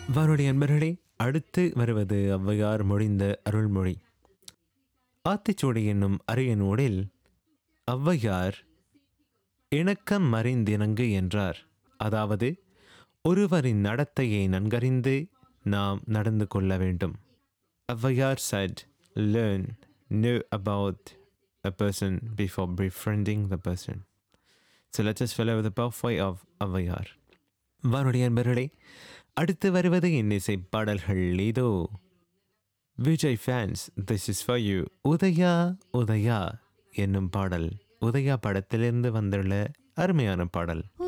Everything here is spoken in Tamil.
வாருடைய அன்பர்களே அடுத்து வருவது ஔவையார் மொழிந்த அருள்மொழி ஆத்திச்சூடி என்னும் அரியனூடில் ஔவையார் இணக்கம் மறைந்திணங்கு என்றார் அதாவது ஒருவரின் நடத்தையை நன்கறிந்து நாம் நடந்து கொள்ள வேண்டும் Avvaiyar said learn know about a person before befriending the person so let us follow the pathway of Avvaiyar வாருடைய அன்பர்களே அடுத்து வருவது இன்னிசை பாடல்கள் இதோ Vijay fans this is for you Udaya Udaya என்னும் பாடல் உதயா படத்திலிருந்து வந்துள்ள அருமையான பாடல்